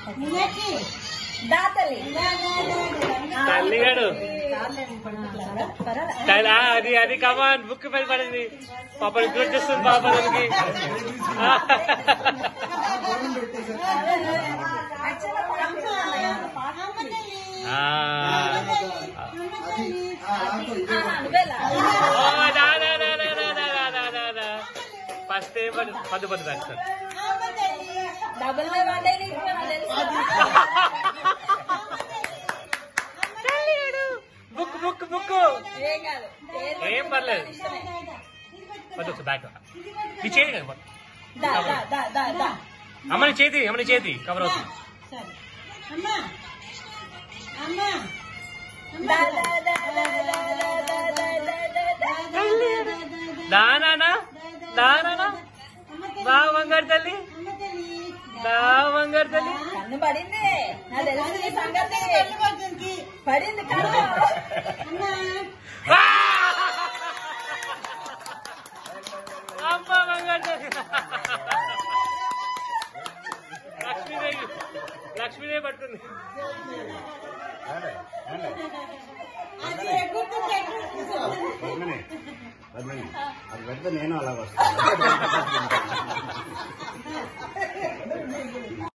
దాతలి తల్లిగాడు తల్లి, ఆ, అది అది కమాన్ బుక్ పైన పడింది పాప రిగ్రెట్ చేస్తుంది పాప దానికి ఆ. ఓ, దా, దా, దా, దా, దా, దా, దా, దా, దా, దా. ఫస్ట్ ఏం పడు పద్దు పద్దు రాస్తారు డబుల్ వై పడ్డాయి నీకు నాకు తెలుసు బుక్ బుక్ బుక్ ఏం కాదు ఏది ఏం పర్లేదు ఇష్టమే. పద్దు బ్యాక్ నీ చేతి కదా దా దా దా దా దా అమ్మని చేతి అమ్మని చేతి కవర్ అవుతుంది దా దా దా దా దా దా దా దా దా దా దా. దానా దానా బా బంగారు తల్లి దా బంగారు తల్లి కన్ను పడింది నాకు తెలుసు నీ సంగతి పడింది కన్ను ఆ! అమ్మ బంగారు తల్లి లక్ష్మీదేవి లక్ష్మీదేవి పట్టుకుంది పద్మని పద్మని అది పెడితే నేను అలాగ వస్తాను